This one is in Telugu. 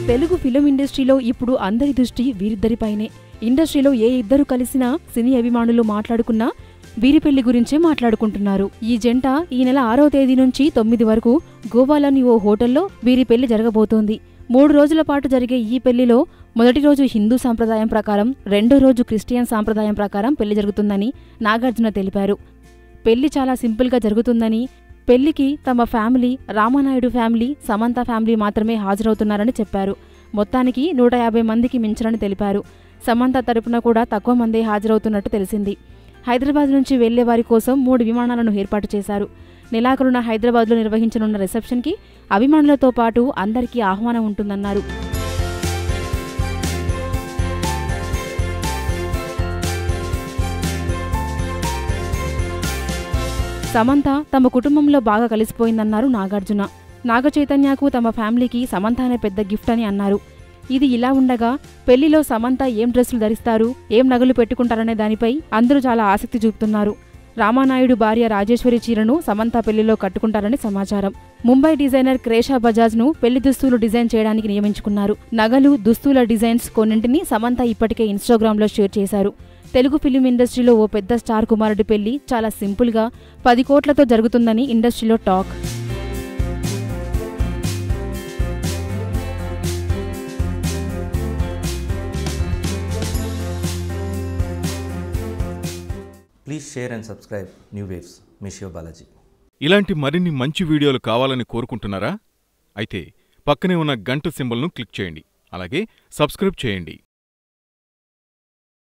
తెలుగు ఫిలిం ఇండస్ట్రీలో ఇప్పుడు అందరి దృష్టి వీరిద్దరిపైనే ఇండస్ట్రీలో ఏ ఇద్దరు కలిసినా సినీ అభిమానులు మాట్లాడుకున్నా వీరి పెళ్లి గురించే మాట్లాడుకుంటున్నారు ఈ జంట ఈ నెల ఆరో తేదీ నుంచి తొమ్మిది వరకు గోవాలోని ఓ హోటల్లో వీరి పెళ్లి జరగబోతోంది మూడు రోజుల పాటు జరిగే ఈ పెళ్లిలో మొదటి రోజు హిందూ సాంప్రదాయం ప్రకారం రెండో రోజు క్రిస్టియన్ సాంప్రదాయం ప్రకారం పెళ్లి జరుగుతుందని నాగార్జున తెలిపారు పెళ్లి చాలా సింపుల్గా జరుగుతుందని పెళ్లికి తమ family Ramanaidu family Samantha family మాత్రమే హాజరవుతున్నారని చెప్పారు మొత్తానికి నూట యాభై మందికి మించరని తెలిపారు సమంత తరపున కూడా తక్కువ మందే హాజరవుతున్నట్టు తెలిసింది హైదరాబాద్ నుంచి వెళ్లే వారి కోసం మూడు విమానాలను ఏర్పాటు చేశారు నెలాఖరున హైదరాబాద్లో నిర్వహించనున్న రిసెప్షన్కి అభిమానులతో పాటు అందరికీ ఆహ్వానం ఉంటుందన్నారు సమంత తమ కుటుంబంలో బాగా కలిసిపోయిందన్నారు నాగార్జున నాగ చైతన్యకు తమ ఫ్యామిలీకి సమంత అనే పెద్ద గిఫ్ట్ అని అన్నారు ఇది ఇలా ఉండగా పెళ్లిలో సమంత ఏం డ్రెస్సులు ధరిస్తారు ఏం నగలు పెట్టుకుంటారనే దానిపై అందరూ చాలా ఆసక్తి చూపుతున్నారు రామానాయుడు భార్య రాజేశ్వరి చీరను సమంత పెళ్లిలో కట్టుకుంటారని సమాచారం ముంబై డిజైనర్ క్రేషా బజాజ్ ను పెళ్లి దుస్తులు డిజైన్ చేయడానికి నియమించుకున్నారు నగలు దుస్తుల డిజైన్స్ కొన్నింటిని సమంత ఇప్పటికే ఇన్స్టాగ్రామ్ లో షేర్ చేశారు తెలుగు ఫిలిం ఇండస్ట్రీలో ఓ పెద్ద స్టార్ కుమారుడి పెళ్లి చాలా సింపుల్గా పది కోట్లతో జరుగుతుందని ఇండస్ట్రీలో talk Please share and subscribe New Waves. మీ శివ బాలాజీ ఇలాంటి మరిన్ని మంచి వీడియోలు కావాలని కోరుకుంటున్నారా అయితే పక్కనే ఉన్న గంట సింబల్ను క్లిక్ చేయండి అలాగే సబ్స్క్రైబ్ చేయండి